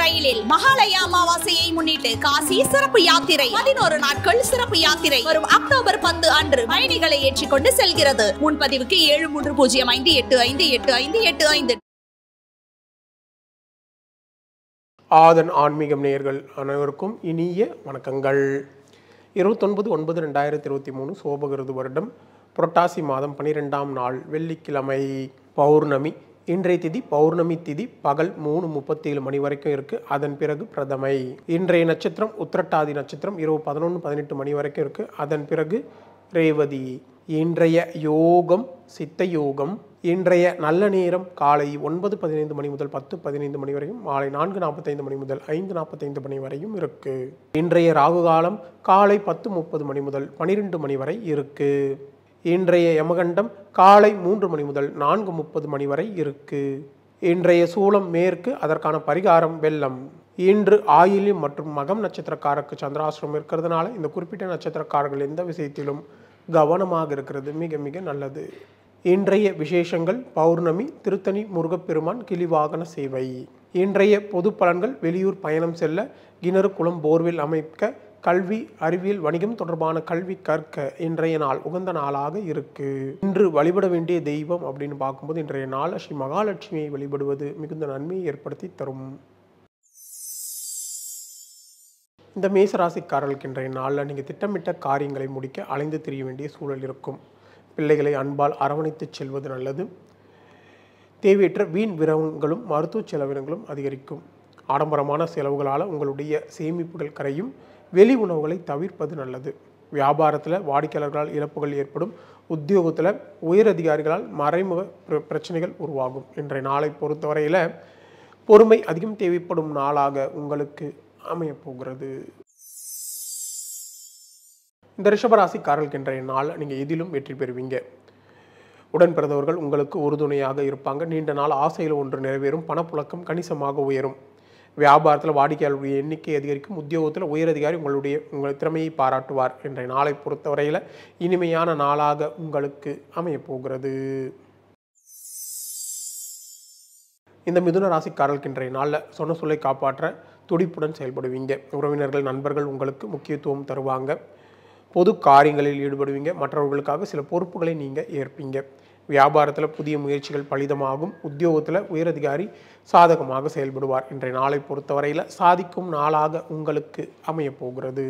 ரயிலில் மகாலய அமாவாசையை முன்னிட்டு காசி சிறப்பு யாத்திரை பதினோரு நாட்கள் சிறப்பு யாத்திரை வரும் அக்டோபர் பத்து அன்று பயணிகளை ஏற்றிக்கொண்டு செல்கிறது முன்பதிவுக்கு ஏழு மூன்று பூஜ்ஜியம் ஐந்து எட்டு ஐந்து எட்டு ஐந்து எட்டு ஐந்து ஆதன் ஆன்மீகம் நேயர்கள் அனைவருக்கும் இனிய வணக்கங்கள் இருபத்தொன்பது ஒன்பது ரெண்டாயிரத்தி இருபத்தி மூணு சோபகிருது வருடம் புரட்டாசி மாதம் பன்னிரெண்டாம் நாள் வெள்ளிக்கிழமை பௌர்ணமி இன்றைய திதி பௌர்ணமி திதி பகல் மூணு முப்பத்தி ஏழு மணி வரைக்கும் இருக்கு அதன் பிறகு பிரதமை இன்றைய நட்சத்திரம் உத்திரட்டாதி நட்சத்திரம் இரவு பதினொன்று பதினெட்டு மணி வரைக்கும் இருக்கு அதன் பிறகு ரேவதி இன்றைய யோகம் சித்த யோகம் இன்றைய நல்ல நேரம் காலை ஒன்பது பதினைந்து மணி முதல் பத்து பதினைந்து மணி வரையும் மாலை நான்கு நாற்பத்தைந்து மணி முதல் ஐந்து நாற்பத்தைந்து மணி வரையும் இருக்கு இன்றைய ராகு காலம் காலை பத்து முப்பது மணி முதல் பனிரெண்டு மணி வரை இருக்கு இன்றைய யமகண்டம் காலை மூன்று மணி முதல் நான்கு முப்பது மணி வரை இருக்கு இன்றைய சூலம் மேற்கு அதற்கான பரிகாரம் வெள்ளம் இன்று ஆயில்யம் மற்றும் மகம் நட்சத்திரக்காரருக்கு சந்திராசிரமம் இருக்கிறதுனால இந்த குறிப்பிட்ட நட்சத்திரக்காரர்கள் எந்த விஷயத்திலும் கவனமாக இருக்கிறது மிக மிக நல்லது இன்றைய விசேஷங்கள் பௌர்ணமி திருத்தணி முருகப்பெருமான் கிளிவாகன சேவை இன்றைய பொது பலன்கள் வெளியூர் பயணம் செல்ல கிணறு குளம் போர்வெல் அமைக்க கல்வி அறிவியல் வணிகம் தொடர்பான கல்வி கற்க இன்றைய நாள் உகந்த நாளாக இருக்கு இன்று வழிபட வேண்டிய தெய்வம் அப்படின்னு பார்க்கும்போது இன்றைய நாள் ஸ்ரீ மகாலட்சுமியை வழிபடுவது மிகுந்த நன்மையை ஏற்படுத்தி தரும் இந்த மேசராசிக்காரர்களுக்கு இன்றைய நாளில் நீங்கள் திட்டமிட்ட காரியங்களை முடிக்க அலைந்து திரிய வேண்டிய சூழல் இருக்கும் பிள்ளைகளை அன்பால் அரவணைத்துச் செல்வது நல்லது தேவையற்ற வீண் விரவங்களும் மருத்துவ செலவினங்களும் அதிகரிக்கும் ஆடம்பரமான செலவுகளால் உங்களுடைய சேமிப்புகள் கரையும் வெளி உணவுகளை தவிர்ப்பது நல்லது வியாபாரத்தில் வாடிக்கையாளர்களால் இழப்புகள் ஏற்படும் உத்தியோகத்தில் உயரதிகாரிகளால் மறைமுக பிர- பிரச்சனைகள் உருவாகும் இன்றைய நாளை பொறுத்தவரையில் பொறுமை அதிகம் தேவைப்படும் நாளாக உங்களுக்கு அமையப் போகிறது இந்த ரிஷபராசிக்காரர்களுக்கு இன்றைய நாள் நீங்கள் எதிலும் வெற்றி பெறுவீங்க உடன் பிறந்தவர்கள் உங்களுக்கு உறுதுணையாக இருப்பாங்க நீண்ட நாள் ஆசையில் ஒன்று நிறைவேறும் பணப்புழக்கம் கணிசமாக உயரும் வியாபாரத்தில் வாடிக்கையாளருடைய எண்ணிக்கை அதிகரிக்கும் உத்தியோகத்தில் உயரதிகாரி உங்களுடைய உங்கள் திறமையை பாராட்டுவார் இன்றைய நாளை பொறுத்தவரையில் இனிமையான நாளாக உங்களுக்கு அமையப் போகிறது இந்த மிதுன ராசிக்காரர்களுக்கு இன்றைய நாளில் சொன்ன சொல்லை காப்பாற்ற துடிப்புடன் செயல்படுவீங்க உறவினர்கள் நண்பர்கள் உங்களுக்கு முக்கியத்துவம் தருவாங்க பொது காரியங்களில் ஈடுபடுவீங்க மற்றவர்களுக்காக சில பொறுப்புகளை நீங்கள் ஏற்பீங்க வியாபாரத்தில் புதிய முயற்சிகள் பலிதமாகும் உத்தியோகத்தில் உயரதிகாரி சாதகமாக செயல்படுவார் இன்றைய நாளை பொறுத்தவரையில் சாதிக்கும் நாளாக உங்களுக்கு அமையப் போகிறது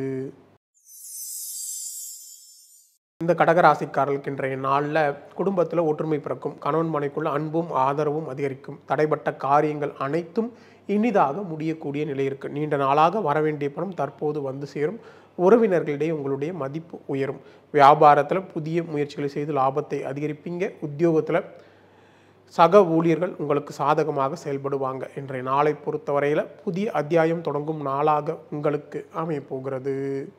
இந்த கடகராசிக்காரர்களுக்கு இன்றைய நாளில் குடும்பத்தில் ஒற்றுமை பிறக்கும் கணவன் மனைக்குள்ள அன்பும் ஆதரவும் அதிகரிக்கும் தடைப்பட்ட காரியங்கள் அனைத்தும் இனிதாக முடியக்கூடிய நிலை இருக்கு நீண்ட நாளாக வரவேண்டிய பணம் தற்போது வந்து சேரும் உறவினர்களிடையே உங்களுடைய மதிப்பு உயரும் வியாபாரத்தில் புதிய முயற்சிகளை செய்து லாபத்தை அதிகரிப்பீங்க உத்தியோகத்தில் சக ஊழியர்கள் உங்களுக்கு சாதகமாக செயல்படுவாங்க இன்றைய நாளை பொறுத்தவரையில் புதிய அத்தியாயம் தொடங்கும் நாளாக உங்களுக்கு அமையப் போகிறது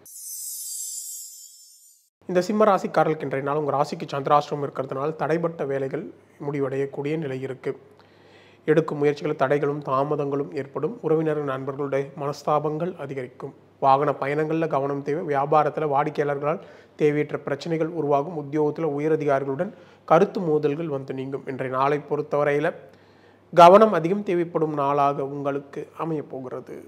இந்த சிம்ம ராசிக்காரர்களுக்கு இன்றைய நாள் உங்கள் ராசிக்கு சந்திராஷ்டிரம் இருக்கிறதுனால தடைப்பட்ட வேலைகள் முடிவடையக்கூடிய நிலை இருக்குது எடுக்கும் முயற்சிகள் தடைகளும் தாமதங்களும் ஏற்படும் உறவினர்கள் நண்பர்களுடைய மனஸ்தாபங்கள் அதிகரிக்கும் வாகன பயணங்களில் கவனம் தேவை வியாபாரத்தில் வாடிக்கையாளர்களால் தேவையற்ற பிரச்சனைகள் உருவாகும் உத்தியோகத்தில் உயரதிகாரிகளுடன் கருத்து மோதல்கள் வந்து நீங்கும் இன்றைய நாளை பொறுத்தவரையில் கவனம் அதிகம் தேவைப்படும் நாளாக உங்களுக்கு அமையப் போகிறது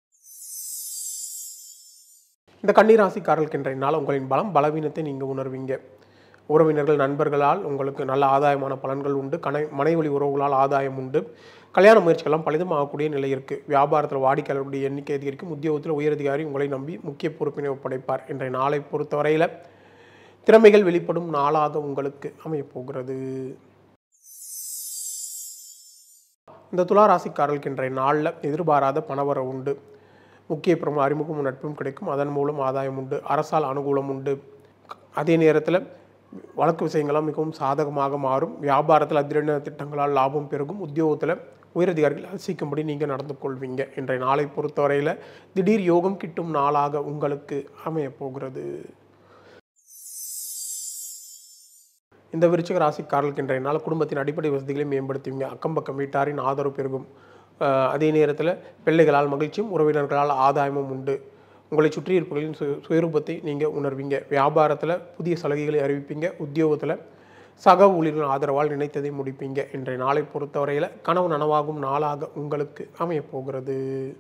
இந்த கன்னிராசிக்காரர்களுக்கு இன்றைய நாள் உங்களின் பலம் பலவீனத்தை நீங்கள் உணர்வீங்க உறவினர்கள் நண்பர்களால் உங்களுக்கு நல்ல ஆதாயமான பலன்கள் உண்டு கனை மனைவழி உறவுகளால் ஆதாயம் உண்டு கல்யாண முயற்சிகள்லாம் பலிதமாகக்கூடிய நிலை இருக்குது வியாபாரத்தில் வாடிக்கையாளருடைய எண்ணிக்கை அதிகரிக்கும் உத்தியோகத்தில் உயரதிகாரி உங்களை நம்பி முக்கிய பொறுப்பினை ஒப்படைப்பார் இன்றைய நாளை பொறுத்தவரையில் திறமைகள் வெளிப்படும் நாளாக உங்களுக்கு அமையப் போகிறது இந்த துலா ராசிக்காரர்களுக்கு இன்றைய நாளில் எதிர்பாராத பணவரவு உண்டு முக்கிய பிரமுக அறிமுகமும் நட்பும் கிடைக்கும் அதன் மூலம் ஆதாயம் உண்டு அரசால் அனுகூலம் உண்டு அதே நேரத்தில் வழக்கு விஷயங்கள்லாம் மிகவும் சாதகமாக மாறும் வியாபாரத்தில் அதிரடின திட்டங்களால் லாபம் பெருகும் உத்தியோகத்தில் உயரதிகாரிகள் அசிக்கும்படி நீங்கள் நடந்து கொள்வீங்க இன்றைய நாளை பொறுத்தவரையில் திடீர் யோகம் கிட்டும் நாளாக உங்களுக்கு அமையப் போகிறது இந்த விருச்சிக ராசிக்காரர்களுக்கு இன்றைய நாள் குடும்பத்தின் அடிப்படை வசதிகளை மேம்படுத்துவீங்க அக்கம் பக்கம் வீட்டாரின் ஆதரவு பெருகும் அஹ் அதே நேரத்தில் பிள்ளைகளால் மகிழ்ச்சியும் உறவினர்களால் ஆதாயமும் உண்டு உங்களை சுற்றி இருப்பவர்களின் சு சுயரூபத்தை நீங்கள் உணர்வீங்க வியாபாரத்தில் புதிய சலுகைகளை அறிவிப்பீங்க உத்தியோகத்தில் சக ஊழியர்கள் ஆதரவால் நினைத்ததை முடிப்பீங்க இன்றைய நாளை பொறுத்தவரையில் கனவு நனவாகும் நாளாக உங்களுக்கு அமையப் போகிறது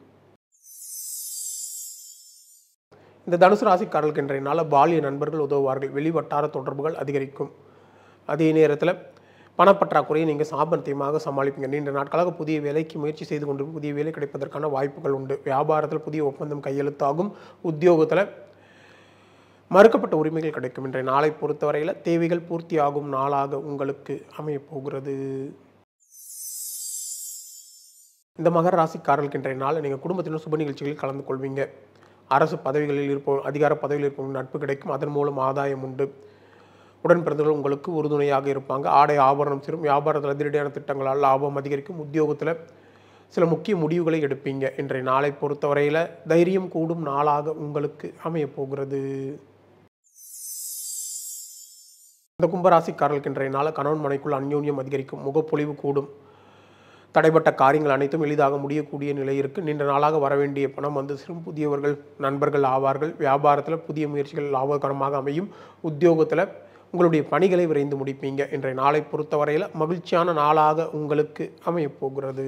இந்த தனுசு ராசிக்காரர்களுக்கு இன்றைய நாள பாலிய நண்பர்கள் உதவுவார்கள் வெளிவட்டார தொடர்புகள் அதிகரிக்கும் அதே நேரத்தில் பணப்பற்றாக்குறையை நீங்கள் சாமர்த்தியமாக சமாளிப்பீங்க நீண்ட நாட்களாக புதிய வேலைக்கு முயற்சி செய்து கொண்டு புதிய வேலை கிடைப்பதற்கான வாய்ப்புகள் உண்டு வியாபாரத்தில் புதிய ஒப்பந்தம் கையெழுத்தாகும் உத்தியோகத்தில் மறுக்கப்பட்ட உரிமைகள் கிடைக்கும் இன்றைய நாளை பொறுத்தவரையில் தேவைகள் பூர்த்தியாகும் நாளாக உங்களுக்கு அமையப் போகிறது இந்த மகர ராசிக்காரர்களுக்கு இன்றைய நாள் நீங்கள் குடும்பத்தினர் சுப நிகழ்ச்சிகளில் கலந்து கொள்வீங்க அரசு பதவிகளில் இருப்போம் அதிகார பதவியில் இருப்பவங்க நட்பு கிடைக்கும் அதன் மூலம் ஆதாயம் உண்டு உடன் பிறந்தவர்கள் உங்களுக்கு உறுதுணையாக இருப்பாங்க ஆடை ஆபரணம் சிறும் வியாபாரத்தில் அதிரடியான திட்டங்களால் லாபம் அதிகரிக்கும் உத்தியோகத்தில் சில முக்கிய முடிவுகளை எடுப்பீங்க இன்றைய நாளை பொறுத்தவரையில் தைரியம் கூடும் நாளாக உங்களுக்கு அமையப் போகிறது இந்த கும்பராசிக்காரர்களுக்கு இன்றைய நாள் கணவன் மனைக்குள் அந்யோன்யம் அதிகரிக்கும் முகப்பொலிவு கூடும் தடைப்பட்ட காரியங்கள் அனைத்தும் எளிதாக முடியக்கூடிய நிலை இருக்குது நீண்ட நாளாக வரவேண்டிய பணம் வந்து சிறும் புதியவர்கள் நண்பர்கள் ஆவார்கள் வியாபாரத்தில் புதிய முயற்சிகள் லாபகரமாக அமையும் உத்தியோகத்தில் உங்களுடைய பணிகளை விரைந்து முடிப்பீங்க இன்றைய நாளை பொறுத்தவரையில் மகிழ்ச்சியான நாளாக உங்களுக்கு அமையப் போகிறது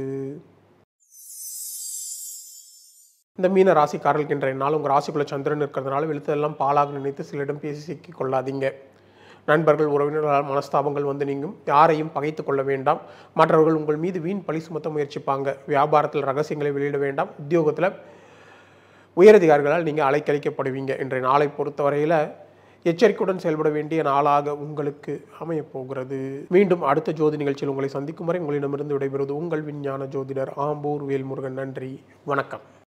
இந்த மீன ராசிக்காரர்களுக்கு இன்றைய நாள் உங்கள் ராசிக்குள்ள சந்திரன் இருக்கிறதுனால வெளுத்ததெல்லாம் பாலாக நினைத்து சிலரிடம் பேசி சிக்கிக் கொள்ளாதீங்க நண்பர்கள் உறவினர்களால் மனஸ்தாபங்கள் வந்து நீங்கும் யாரையும் பகைத்து கொள்ள வேண்டாம் மற்றவர்கள் உங்கள் மீது வீண் பழி சுமத்த முயற்சிப்பாங்க வியாபாரத்தில் ரகசியங்களை வெளியிட வேண்டாம் உத்தியோகத்தில் உயரதிகாரிகளால் நீங்கள் அலைக்கழிக்கப்படுவீங்க இன்றைய நாளை பொறுத்தவரையில் எச்சரிக்கையுடன் செயல்பட வேண்டிய நாளாக உங்களுக்கு அமையப் போகிறது மீண்டும் அடுத்த ஜோதி நிகழ்ச்சியில் உங்களை சந்திக்கும் வரை உங்களிடமிருந்து விடைபெறுவது உங்கள் விஞ்ஞான ஜோதிடர் ஆம்பூர் வேல்முருகன் நன்றி வணக்கம்